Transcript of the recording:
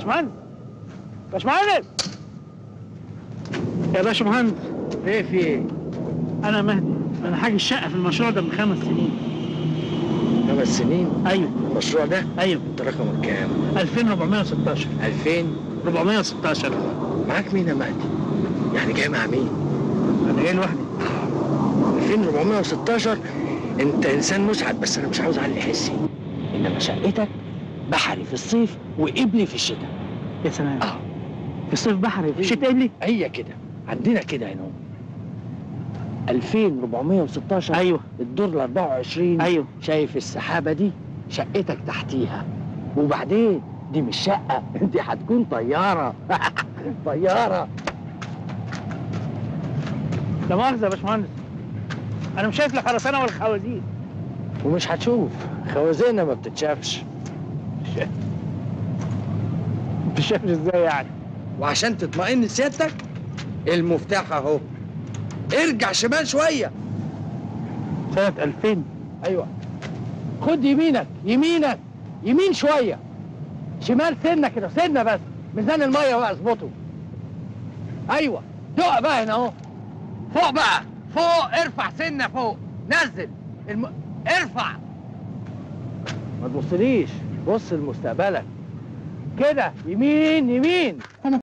باشمهندس باشمهندس يا باشمهندس ايه في ايه؟ انا مهدي انا حاجة الشقة في المشروع ده من خمس سنين خمس سنين ايوه المشروع ده ايوه انت رقمك كام؟ 2416 2000 416 معاك مين يا مهدي؟ يعني جاي مع مين؟ انا جاي لوحدي 2416 انت انسان مسعد بس انا مش عاوز اعلي حسي انما شقتك بحري في الصيف وقبلي في الشتاء يا سلام اه في الصيف بحري في الشتاء لي هي كده عندنا كده هنا 2416 ايوه الدور ال 24 ايوه شايف السحابه دي شقتك تحتيها وبعدين دي مش شقه دي هتكون طياره طياره لا مؤاخذة يا باشمهندس انا مش شايف لا خرسانة ولا خوازيق ومش هتشوف خوازيقنا ما بتتشافش انت شايف ازاي يعني وعشان تطمئن سيادتك المفتاح اهو ارجع شمال شويه سنة 2000 ايوه خد يمينك يمينك يمين شويه شمال سنه كده سنه بس ميزان الميه بقى اظبطه ايوه دق بقى هنا اهو فوق بقى فوق ارفع سنه فوق نزل الم... ارفع ما تبصليش بص لمستقبلك كده يمين يمين